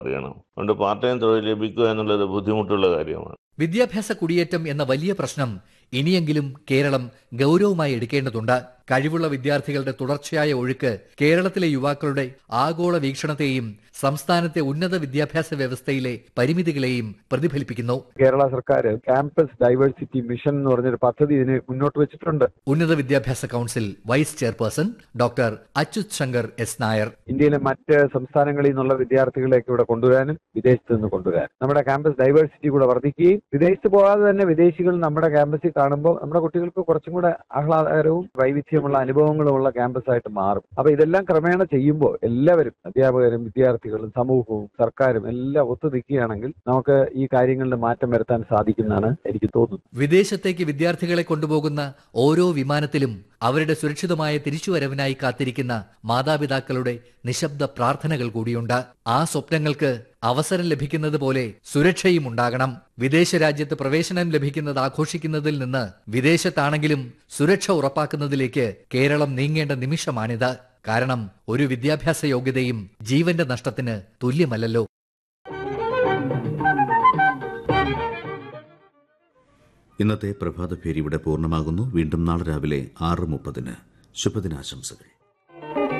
അറിയണം അതുകൊണ്ട് part time തൊഴിൽ ലഭിക്കുക എന്നുള്ളത് ബുദ്ധിമുട്ടുള്ള കാര്യമാണ് വിദ്യാഭ്യാസ കുടിയേറ്റം എന്ന വലിയ പ്രശ്നം ഇനിയെങ്കിലും കേരളം ഗൗരവമായി എടുക്കേണ്ടതുണ്ട് കഴിവുള്ള വിദ്യാർത്ഥികളുടെ തുടർച്ചയായ ഒഴുക്ക് കേരളത്തിലെ യുവാക്കളുടെ ആഗോള വീക്ഷണത്തെയും സംസ്ഥാനത്തെ ഉന്നത വിദ്യാഭ്യാസ വ്യവസ്ഥയിലെ പരിമിതികളെയും പ്രതിഫലിപ്പിക്കുന്നു കേരള സർക്കാർ ക്യാമ്പസ് ഡൈവേഴ്സിറ്റി മിഷൻ എന്ന് പറഞ്ഞൊരു പദ്ധതി ഇതിന് മുന്നോട്ട് വെച്ചിട്ടുണ്ട് ഉന്നത വിദ്യാഭ്യാസ council vice chairperson doctor Achyut Shankar S Nair ഇന്ത്യയിലെ മറ്റ് സംസ്ഥാനങ്ങളിൽ നിന്നുള്ള വിദ്യാർത്ഥികളെയൊക്കെ ഇവിടെ കൊണ്ടുവരാനും വിദേശത്ത് നിന്ന് കൊണ്ടുവരാനും നമ്മുടെ ക്യാമ്പസ് ഡൈവേഴ്സിറ്റി കൂടെ വർദ്ധിക്കുകയും വിദേശത്ത് പോകാതെ തന്നെ വിദേശികൾ നമ്മുടെ ക്യാമ്പസിൽ കാണുമ്പോൾ നമ്മുടെ കുട്ടികൾക്ക് കുറച്ചും കൂടെ ആഹ്ലാദകരവും വൈവിധ്യമുള്ള അനുഭവങ്ങളുമുള്ള ക്യാമ്പസ് ആയിട്ട് മാറും അപ്പൊ ഇതെല്ലാം ക്രമേണ ചെയ്യുമ്പോൾ എല്ലാവരും അധ്യാപകരും വിദ്യാർത്ഥികളും സമൂഹവും സർക്കാരും എല്ലാം ഒത്തു നിൽക്കുകയാണെങ്കിൽ നമുക്ക് ഈ കാര്യങ്ങളിൽ മാറ്റം വരുത്താൻ സാധിക്കുന്നതാണ് എനിക്ക് തോന്നുന്നത് വിദേശത്തേക്ക് വിദ്യാർത്ഥികളെ കൊണ്ടുപോകുന്ന ഓരോ വിമാനത്തിലും അവരുടെ സുരക്ഷിതമായ തിരിച്ചുവരവിനായി കാത്തിരിക്കുന്ന മാതാപിതാക്കളുടെ നിശബ്ദ പ്രാർത്ഥനകൾ കൂടിയുണ്ട് ആ സ്വപ്നങ്ങൾക്ക് അവസരം ലഭിക്കുന്നത് പോലെ സുരക്ഷയും ഉണ്ടാകണം വിദേശ രാജ്യത്ത് പ്രവേശനം ലഭിക്കുന്നത് ആഘോഷിക്കുന്നതിൽ നിന്ന് വിദേശത്താണെങ്കിലും സുരക്ഷ ഉറപ്പാക്കുന്നതിലേക്ക് കേരളം നീങ്ങേണ്ട നിമിഷമാണിത് കാരണം ഒരു വിദ്യാഭ്യാസ യോഗ്യതയും ജീവന്റെ നഷ്ടത്തിന് തുല്യമല്ലല്ലോ ഇന്നത്തെ പ്രഭാത ഭേരി ഇവിടെ പൂർണ്ണമാകുന്നു വീണ്ടും നാളെ രാവിലെ ആറ് മുപ്പതിന് ശുഭദിനാശംസകൾ